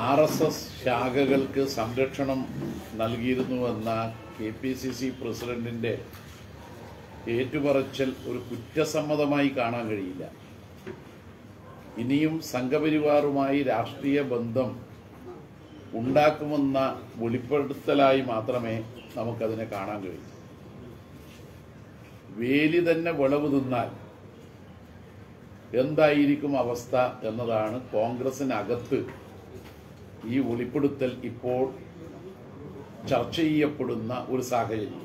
R S S ശാഖകൾക്ക് സംരക്ഷണം നൽകിയിരുന്നുവെന്ന കെ പി സി സി പ്രസിഡന്റിന്റെ ഏറ്റുപറച്ചൽ ഒരു കുറ്റസമ്മതമായി കാണാൻ കഴിയില്ല ഇനിയും സംഘപരിവാറുമായി രാഷ്ട്രീയ ബന്ധം ഉണ്ടാക്കുമെന്ന വെളിപ്പെടുത്തലായി മാത്രമേ നമുക്കതിനെ കാണാൻ കഴിയൂ വേലി തന്നെ വിളവ് തിന്നാൽ എന്തായിരിക്കും അവസ്ഥ എന്നതാണ് കോൺഗ്രസിനകത്ത് ഈ വെളിപ്പെടുത്തൽ ഇപ്പോൾ ചർച്ച ചെയ്യപ്പെടുന്ന ഒരു സാഹചര്യം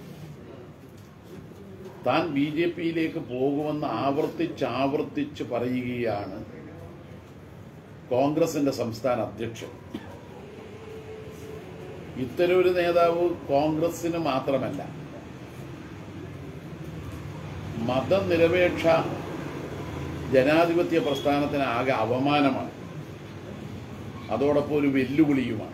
താൻ ബി ജെ പിയിലേക്ക് പോകുമെന്ന് ആവർത്തിച്ചാവർത്തിച്ച് പറയുകയാണ് കോൺഗ്രസിന്റെ സംസ്ഥാന അധ്യക്ഷൻ ഇത്തരം ഒരു നേതാവ് കോൺഗ്രസിന് മാത്രമല്ല മതനിരപേക്ഷ ജനാധിപത്യ പ്രസ്ഥാനത്തിന് ആകെ അവമാനമാണ് അതോടൊപ്പം ഒരു വെല്ലുവിളിയുമാണ്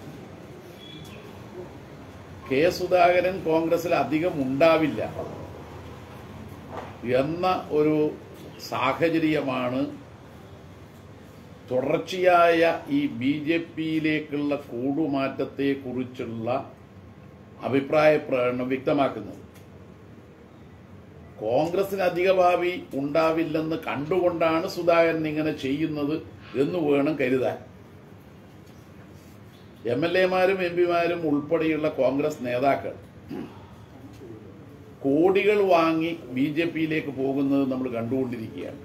കെ സുധാകരൻ കോൺഗ്രസിൽ അധികം ഉണ്ടാവില്ല എന്ന ഒരു സാഹചര്യമാണ് തുടർച്ചയായ ഈ ബി ജെ പിയിലേക്കുള്ള കൂടുമാറ്റത്തെക്കുറിച്ചുള്ള അഭിപ്രായ പ്രകടനം വ്യക്തമാക്കുന്നത് കോൺഗ്രസിന് അധിക ഭാവി ഉണ്ടാവില്ലെന്ന് കണ്ടുകൊണ്ടാണ് സുധാകരൻ ഇങ്ങനെ ചെയ്യുന്നത് എന്ന് വേണം കരുതാൻ എം എൽ എമാരും എം പിമാരും ഉൾപ്പെടെയുള്ള കോൺഗ്രസ് നേതാക്കൾ കോടികൾ വാങ്ങി ബി ജെ പിയിലേക്ക് പോകുന്നത് നമ്മൾ കണ്ടുകൊണ്ടിരിക്കുകയാണ്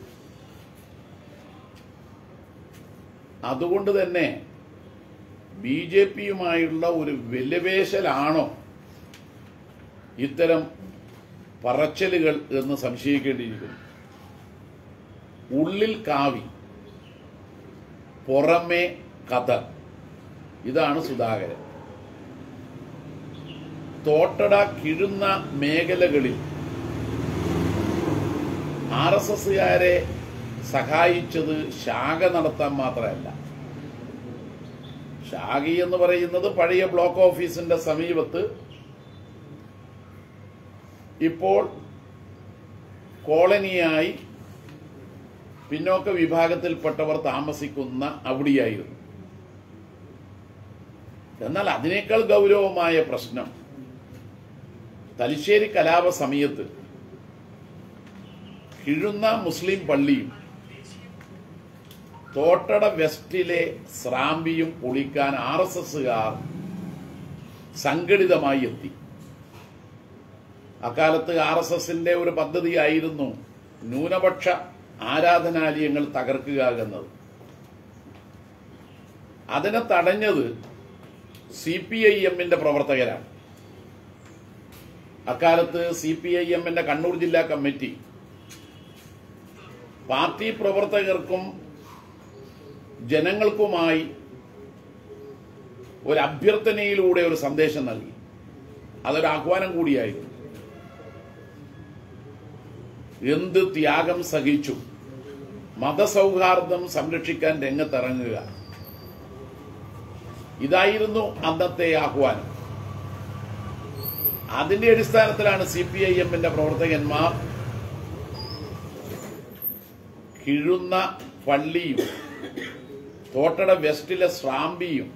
അതുകൊണ്ട് തന്നെ ബി ജെ പിയുമായുള്ള ഒരു വെല്ലുവേശലാണോ ഇത്തരം പറച്ചലുകൾ എന്ന് സംശയിക്കേണ്ടിയിരിക്കുന്നു ഉള്ളിൽ കാവി പുറമേ കഥ ഇതാണ് സുധാകരൻ തോട്ടട കിഴുന്ന മേഖലകളിൽ ആർ എസ് എസുകാരെ സഹായിച്ചത് ശാഖ നടത്താൻ മാത്രമല്ല ഷാഗി എന്ന് പറയുന്നത് പഴയ ബ്ലോക്ക് ഓഫീസിന്റെ സമീപത്ത് ഇപ്പോൾ കോളനിയായി പിന്നോക്ക വിഭാഗത്തിൽപ്പെട്ടവർ താമസിക്കുന്ന അവിടെയായിരുന്നു എന്നാൽ അതിനേക്കാൾ ഗൗരവമായ പ്രശ്നം തലശ്ശേരി കലാപ സമയത്ത് കിഴുന്ന മുസ്ലിം പള്ളിയും തോട്ടട വെസ്റ്റിലെ സ്രാമ്പിയും പൊളിക്കാൻ ആർ എസ് എസുകാർ സംഘടിതമായി എത്തി അക്കാലത്ത് ആർ എസ് എസിന്റെ ഒരു പദ്ധതിയായിരുന്നു ന്യൂനപക്ഷ ആരാധനാലയങ്ങൾ തകർക്കുക എന്നത് അതിനെ തടഞ്ഞത് സി പി ഐ എമ്മിന്റെ പ്രവർത്തകരാണ് അക്കാലത്ത് സി പി ഐ എമ്മിന്റെ കണ്ണൂർ ജില്ലാ കമ്മിറ്റി പാർട്ടി പ്രവർത്തകർക്കും ജനങ്ങൾക്കുമായി ഒരു അഭ്യർത്ഥനയിലൂടെ ഒരു സന്ദേശം നൽകി അതൊരു ആഹ്വാനം കൂടിയായിരുന്നു എന്ത് ത്യാഗം സഹിച്ചു മതസൗഹാർദ്ദം സംരക്ഷിക്കാൻ രംഗത്തിറങ്ങുക ഇതായിരുന്നു അന്നത്തെ ആഹ്വാനം അതിന്റെ അടിസ്ഥാനത്തിലാണ് സി പി ഐ എമ്മിന്റെ പ്രവർത്തകന്മാർ കിഴുന്ന പള്ളിയും തോട്ടട വെസ്റ്റിലെ സ്രാമ്പിയും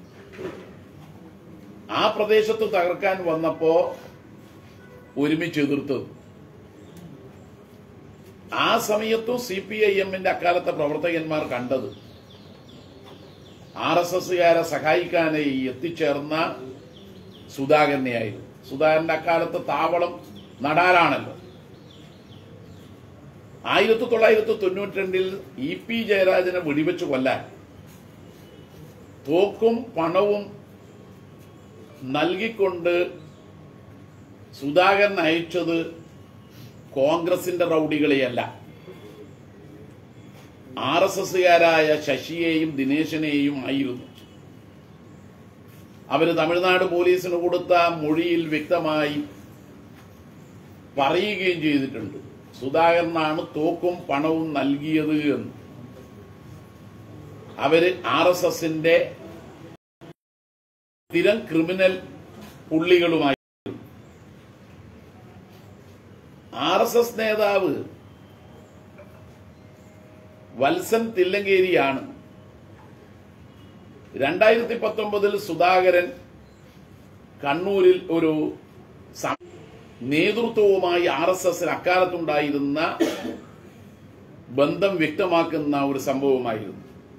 ആ പ്രദേശത്ത് തകർക്കാൻ വന്നപ്പോ ഒരുമിച്ച് എതിർത്തത് ആ സമയത്തും സി പി ഐ എമ്മിന്റെ അക്കാലത്തെ പ്രവർത്തകന്മാർ കണ്ടത് ആർ എസ് എസുകാരെ സഹായിക്കാനായി എത്തിച്ചേർന്ന സുധാകരനെയായിരുന്നു സുധാകരന്റെ അക്കാലത്ത് താവളം നടാലാണല്ലോ ആയിരത്തി തൊള്ളായിരത്തി തൊണ്ണൂറ്റി രണ്ടിൽ ഇ പി ജയരാജനെ വെടിവെച്ച് കൊല്ലാൻ തോക്കും പണവും നൽകിക്കൊണ്ട് സുധാകരൻ അയച്ചത് കോൺഗ്രസിന്റെ റൌഡികളെയല്ല ആർ എസ് എസുകാരായ ശശിയെയും ദിനേശനെയും ആയിരുന്നു അവര് തമിഴ്നാട് പോലീസിന് കൊടുത്ത മൊഴിയിൽ വ്യക്തമായി പറയുകയും ചെയ്തിട്ടുണ്ട് സുധാകരനാണ് തോക്കും പണവും നൽകിയത് എന്ന് അവര് ആർ എസ് എസിന്റെ സ്ഥിരം ക്രിമിനൽ പുള്ളികളുമായി ആർ എസ് എസ് നേതാവ് വത്സൻ തില്ലങ്കേരിയാണ് രണ്ടായിരത്തി പത്തൊമ്പതിൽ സുധാകരൻ കണ്ണൂരിൽ ഒരു സം- നേതൃത്വവുമായി ആർ എസ് എസിന് അക്കാലത്തുണ്ടായിരുന്ന ബന്ധം വ്യക്തമാക്കുന്ന ഒരു സംഭവമായിരുന്നു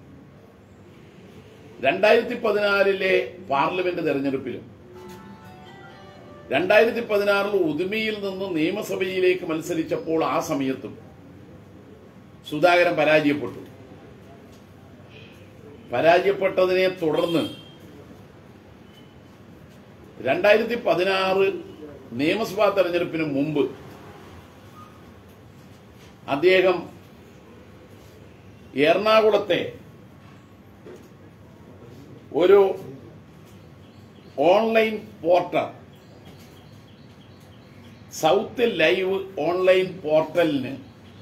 രണ്ടായിരത്തി പതിനാലിലെ പാർലമെന്റ് തെരഞ്ഞെടുപ്പിലും രണ്ടായിരത്തി പതിനാറിൽ ഉദുമിയിൽ നിന്ന് നിയമസഭയിലേക്ക് മത്സരിച്ചപ്പോൾ ആ സമയത്തും സുധാകരൻ പരാജയപ്പെട്ടു പരാജയപ്പെട്ടതിനെ തുടർന്ന് രണ്ടായിരത്തി പതിനാറ് നിയമസഭാ തെരഞ്ഞെടുപ്പിന് മുമ്പ് അദ്ദേഹം എറണാകുളത്തെ ഒരു online portal south live online പോർട്ടലിന്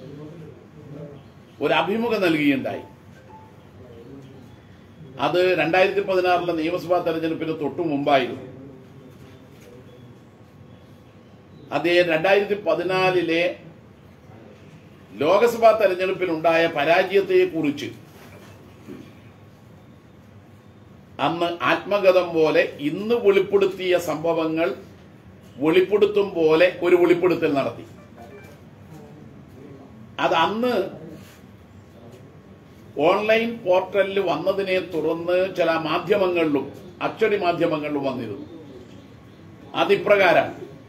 ഒരു അഭിമുഖം നൽകുകയുണ്ടായി അത് രണ്ടായിരത്തി പതിനാറിലെ നിയമസഭാ തെരഞ്ഞെടുപ്പിന് തൊട്ടു മുമ്പായിരുന്നു അദ്ദേഹം രണ്ടായിരത്തി പതിനാലിലെ ലോക്സഭാ തെരഞ്ഞെടുപ്പിലുണ്ടായ പരാജയത്തെക്കുറിച്ച് അന്ന് ആത്മഗതം പോലെ ഇന്ന് വെളിപ്പെടുത്തിയ സംഭവങ്ങൾ വെളിപ്പെടുത്തും പോലെ ഒരു വെളിപ്പെടുത്തൽ നടത്തി അത് അന്ന് ഓൺലൈൻ പോർട്ടലിൽ വന്നതിനെ തുടർന്ന് ചില മാധ്യമങ്ങളിലും അച്ചടി മാധ്യമങ്ങളിലും വന്നിരുന്നു അതിപ്രകാരം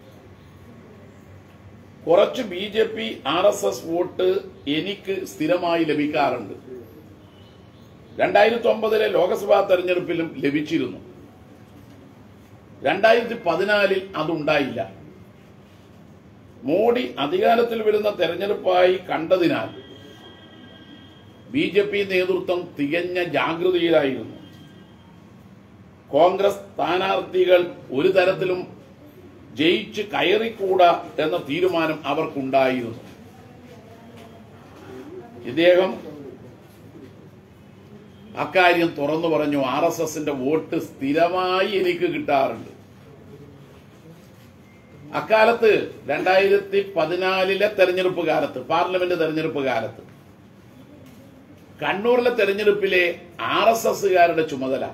കുറച്ച് B J P R S S vote എനിക്ക് സ്ഥിരമായി ലഭിക്കാറുണ്ട് രണ്ടായിരത്തി ഒമ്പതിലെ ലോക്സഭാ തെരഞ്ഞെടുപ്പിലും ലഭിച്ചിരുന്നു രണ്ടായിരത്തി പതിനാലിൽ അതുണ്ടായില്ല മോഡി അധികാരത്തിൽ വരുന്ന തെരഞ്ഞെടുപ്പായി കണ്ടതിനാൽ ബി ജെ പി നേതൃത്വം തികഞ്ഞ ജാഗ്രതയിലായിരുന്നു കോൺഗ്രസ് സ്ഥാനാർത്ഥികൾ ഒരു തരത്തിലും ജയിച്ച് കയറിക്കൂടാ എന്ന തീരുമാനം അവർക്കുണ്ടായിരുന്നു ഇദ്ദേഹം അക്കാര്യം തുറന്നു പറഞ്ഞു ആർ എസ് എസിന്റെ വോട്ട് സ്ഥിരമായി എനിക്ക് കിട്ടാറുണ്ട് അക്കാലത്ത് രണ്ടായിരത്തി പതിനാലിലെ തെരഞ്ഞെടുപ്പ് കാലത്ത് പാർലമെന്റ് തെരഞ്ഞെടുപ്പ് കാലത്ത് കണ്ണൂരിലെ തെരഞ്ഞെടുപ്പിലെ ആർ എസ് എസുകാരുടെ ചുമതല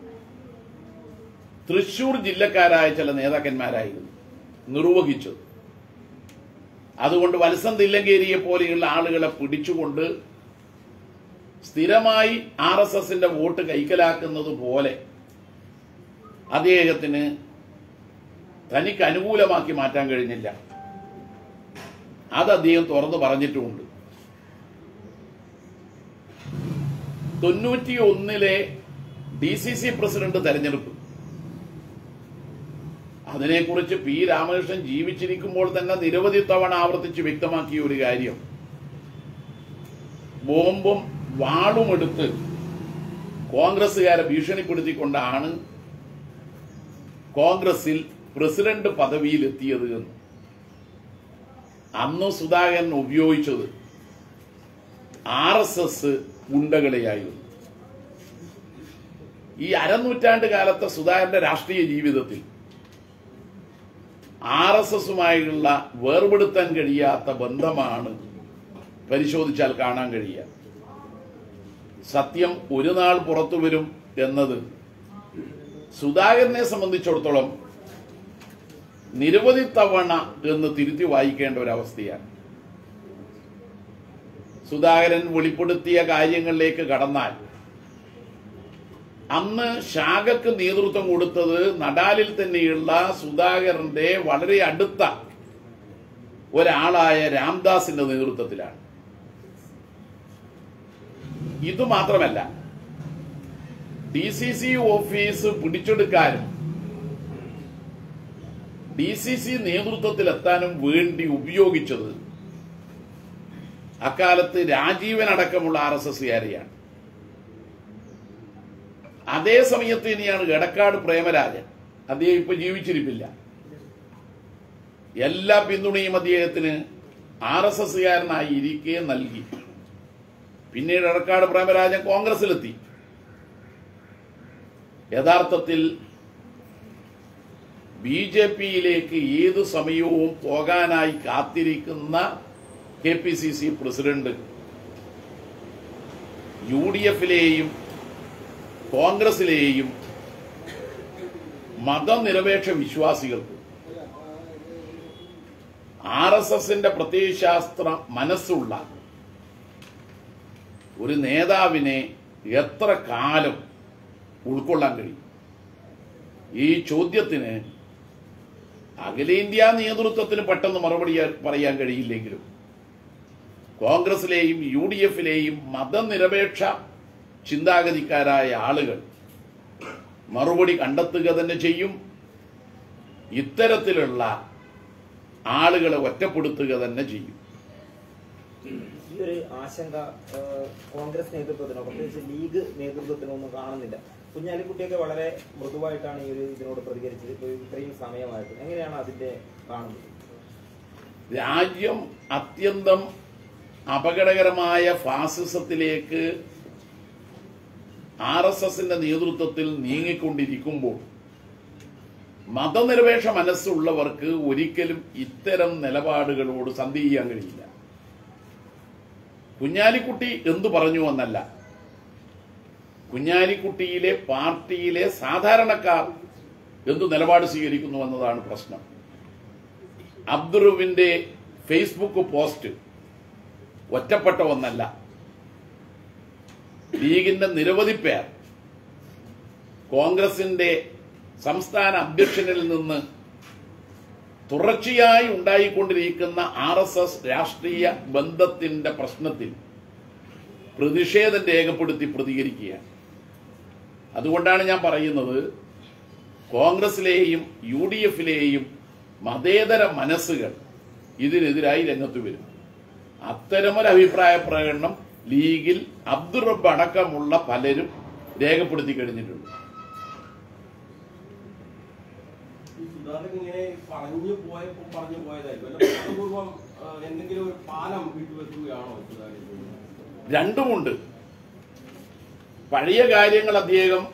തൃശൂർ ജില്ലക്കാരായ ചില നേതാക്കന്മാരായിരുന്നു നിർവഹിച്ചത് അതുകൊണ്ട് വത്സൻ തില്ലങ്കേരിയെ പോലെയുള്ള ആളുകളെ പിടിച്ചുകൊണ്ട് സ്ഥിരമായി ആർ എസ് എസിന്റെ വോട്ട് കൈക്കലാക്കുന്നത് പോലെ അദ്ദേഹത്തിന് തനിക്ക് അനുകൂലമാക്കി മാറ്റാൻ കഴിഞ്ഞില്ല അത് അദ്ദേഹം തുറന്നു പറഞ്ഞിട്ടുമുണ്ട് തൊണ്ണൂറ്റി ഒന്നിലെ ഡി സി സി പ്രസിഡന്റ് തെരഞ്ഞെടുപ്പ് അതിനെക്കുറിച്ച് പി രാമകൃഷ്ണൻ ജീവിച്ചിരിക്കുമ്പോൾ തന്നെ നിരവധി തവണ ആവർത്തിച്ച് വ്യക്തമാക്കിയ ഒരു കാര്യം ബോംബും വാളുമെടുത്ത് കോൺഗ്രസുകാരെ ഭീഷണിപ്പെടുത്തിക്കൊണ്ടാണ് കോൺഗ്രസിൽ പ്രസിഡന്റ് പദവിയിൽ എത്തിയത് എന്ന് അന്ന് സുധാകരൻ ഉപയോഗിച്ചത് ആർ എസ് എസ് ഗുണ്ടകളെയായിരുന്നു ഈ അരനൂറ്റാണ്ട് കാലത്തെ സുധാകരന്റെ രാഷ്ട്രീയ ജീവിതത്തിൽ ആർ എസ് എസുമായുള്ള വേർപെടുത്താൻ കഴിയാത്ത ബന്ധമാണ് പരിശോധിച്ചാൽ കാണാൻ കഴിയുക സത്യം ഒരു നാൾ പുറത്തു വരും എന്നത് സുധാകരനെ സംബന്ധിച്ചിടത്തോളം നിരവധി തവണ എന്ന് തിരുത്തി വായിക്കേണ്ട ഒരവസ്ഥയാണ് സുധാകരൻ വെളിപ്പെടുത്തിയ കാര്യങ്ങളിലേക്ക് കടന്നാൽ അന്ന് ശാഖക്ക് നേതൃത്വം കൊടുത്തത് നടാലിൽ തന്നെയുള്ള സുധാകരന്റെ വളരെ അടുത്ത ഒരാളായ രാംദാസിന്റെ നേതൃത്വത്തിലാണ് ഇത് മാത്രമല്ല ഡി സി സി ഓഫീസ് പിടിച്ചെടുക്കാനും ഡി സി സി നേതൃത്വത്തിലെത്താനും വേണ്ടി ഉപയോഗിച്ചത് അക്കാലത്ത് രാജീവൻ അടക്കമുള്ള ആർ എസ് എസ്സുകാരെയാണ് അതേ സമയത്ത് ഇനിയാണ് എടക്കാട് പ്രേമരാജൻ അദ്ദേഹം ഇപ്പൊ ജീവിച്ചിരിപ്പില്ല എല്ലാ പിന്തുണയും അദ്ദേഹത്തിന് ആർ എസ് എസ്സുകാരനായി ഇരിക്കെ നൽകി പിന്നീട് എടക്കാട് പ്രേമരാജൻ കോൺഗ്രസിലെത്തി യഥാർത്ഥത്തിൽ ബി ജെ പിയിലേക്ക് ഏതു സമയവും പോകാനായി കാത്തിരിക്കുന്ന K P C C president U D എഫിലെയും കോൺഗ്രസിലെയും മതനിരപേക്ഷ വിശ്വാസികൾക്ക് ആർ എസ് എസിന്റെ പ്രത്യയശാസ്ത്ര മനസ്സുള്ള ഒരു നേതാവിനെ എത്ര കാലം ഉൾക്കൊള്ളാൻ കഴിയും ഈ ചോദ്യത്തിന് അഖിലേന്ത്യാ നേതൃത്വത്തിന് പെട്ടെന്ന് മറുപടി പറയാൻ കഴിയില്ലെങ്കിലും കോൺഗ്രസിലെയും യു ഡി എഫിലെയും മതനിരപേക്ഷ ചിന്താഗതിക്കാരായ ആളുകൾ മറുപടി കണ്ടെത്തുക തന്നെ ചെയ്യും ഇത്തരത്തിലുള്ള ആളുകളെ ഒറ്റപ്പെടുത്തുക തന്നെ ചെയ്യും ഈ ഒരു ആശങ്ക ഏഹ്, കോൺഗ്രസ് നേതൃത്വത്തിനോ പ്രത്യേകിച്ച് ലീഗ് നേതൃത്വത്തിനോ ഒന്നും കാണുന്നില്ല കുഞ്ഞാലിക്കുട്ടിയൊക്കെ വളരെ മൃദുവായിട്ടാണ് ഈ ഒരു ഇതിനോട് പ്രതികരിച്ചത് ഇപ്പോൾ ഇത്രയും സമയമായിട്ട് എങ്ങനെയാണ് അതിന്റെ കാണുന്നത് രാജ്യം അത്യന്തം അപകടകരമായ ഫാസിസത്തിലേക്ക് ആർ എസ് എസിന്റെ നേതൃത്വത്തിൽ നീങ്ങിക്കൊണ്ടിരിക്കുമ്പോൾ മതനിരപേക്ഷ മനസ്സുള്ളവർക്ക് ഒരിക്കലും ഇത്തരം നിലപാടുകളോട് സന്ധി ചെയ്യാൻ കഴിയില്ല കുഞ്ഞാലിക്കുട്ടി എന്തു പറഞ്ഞു എന്നല്ല കുഞ്ഞാലിക്കുട്ടിയിലെ പാർട്ടിയിലെ സാധാരണക്കാർ എന്തു നിലപാട് സ്വീകരിക്കുന്നു എന്നതാണ് പ്രശ്നം അബ്ദുറുവിന്റെ ഫേസ്ബുക്ക് പോസ്റ്റ് ഒറ്റപ്പെട്ട ഒന്നല്ല ലീഗിന്റെ നിരവധി പേർ കോൺഗ്രസിന്റെ സംസ്ഥാന അധ്യക്ഷനിൽ നിന്ന് തുടർച്ചയായി ഉണ്ടായിക്കൊണ്ടിരിക്കുന്ന ആർ എസ് എസ് രാഷ്ട്രീയ ബന്ധത്തിന്റെ പ്രശ്നത്തിൽ പ്രതിഷേധം രേഖപ്പെടുത്തി പ്രതികരിക്കുകയാണ് അതുകൊണ്ടാണ് ഞാൻ പറയുന്നത് കോൺഗ്രസിലെയും യു ഡി എഫിലെയും മതേതര മനസ്സുകൾ ഇതിനെതിരായി രംഗത്ത് വരും അത്തരമൊരു അഭിപ്രായ പ്രകടനം ലീഗിൽ അബ്ദുൾ റബ്ബ് അടക്കമുള്ള പലരും രേഖപ്പെടുത്തി കഴിഞ്ഞിട്ടുണ്ട് ഈ സുധാകരൻ ഇങ്ങനെ പറഞ്ഞു പോയപ്പോ പറഞ്ഞു പോയതായിരിക്കും അല്ല മനഃപൂർവ്വം ആ, എന്തെങ്കിലും ഒരു പാലം വിട്ടുവെക്കുകയാണോ സുധാകരൻ ചെയ്യുന്നത്? രണ്ടുമുണ്ട് പഴയ കാര്യങ്ങൾ അദ്ദേഹം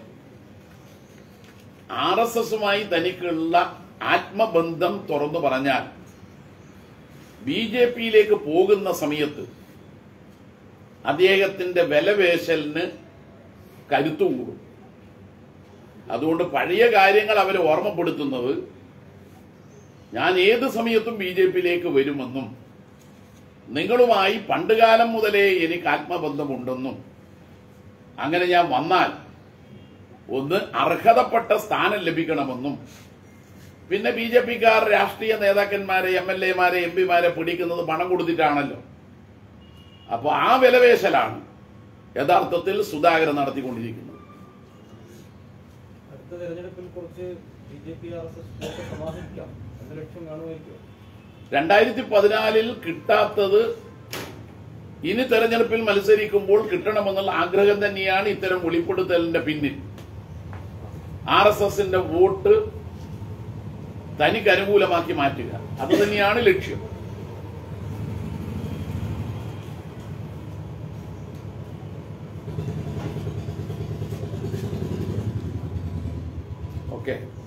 ആർ എസ് എസുമായി തനിക്കുള്ള ആത്മബന്ധം തുറന്നു പറഞ്ഞാൽ ബി ജെ പിയിലേക്ക് പോകുന്ന സമയത്ത് അദ്ദേഹത്തിന്റെ വിലവേശലിന് കരുത്തുകൂടും അതുകൊണ്ട് പഴയ കാര്യങ്ങൾ അവരെ ഓർമ്മപ്പെടുത്തുന്നത് ഞാൻ ഏത് സമയത്തും ബി ജെ പിയിലേക്ക് വരുമെന്നും നിങ്ങളുമായി പണ്ടുകാലം മുതലേ എനിക്ക് ആത്മബന്ധമുണ്ടെന്നും അങ്ങനെ ഞാൻ വന്നാൽ ഒന്ന് അർഹതപ്പെട്ട സ്ഥാനം ലഭിക്കണമെന്നും പിന്നെ ബി ജെ പിക്കാർ രാഷ്ട്രീയ നേതാക്കന്മാരെ എം എൽ എമാരെ എം പിമാരെ പിടിക്കുന്നത് പണം കൊടുത്തിട്ടാണല്ലോ അപ്പോൾ ആ വിലവേശലാണ് യഥാർത്ഥത്തിൽ സുധാകരൻ നടത്തിക്കൊണ്ടിരിക്കുന്നത് അടുത്ത തെരഞ്ഞെടുപ്പിൽ കുറച്ച് B J P R S S സമാഹരിക്കാം എന്ന ലക്ഷ്യം കാണുമായിരിക്കും രണ്ടായിരത്തി പതിനാലിൽ കിട്ടാത്തത് ഇനി തെരഞ്ഞെടുപ്പിൽ മത്സരിക്കുമ്പോൾ കിട്ടണമെന്നുള്ള ആഗ്രഹം തന്നെയാണ് ഇത്തരം വെളിപ്പെടുത്തലിന്റെ പിന്നിൽ ആർ എസ് എസിന്റെ വോട്ട് തനിക്ക് അനുകൂലമാക്കി മാറ്റുക അത് തന്നെയാണ് ലക്ഷ്യം ഓക്കെ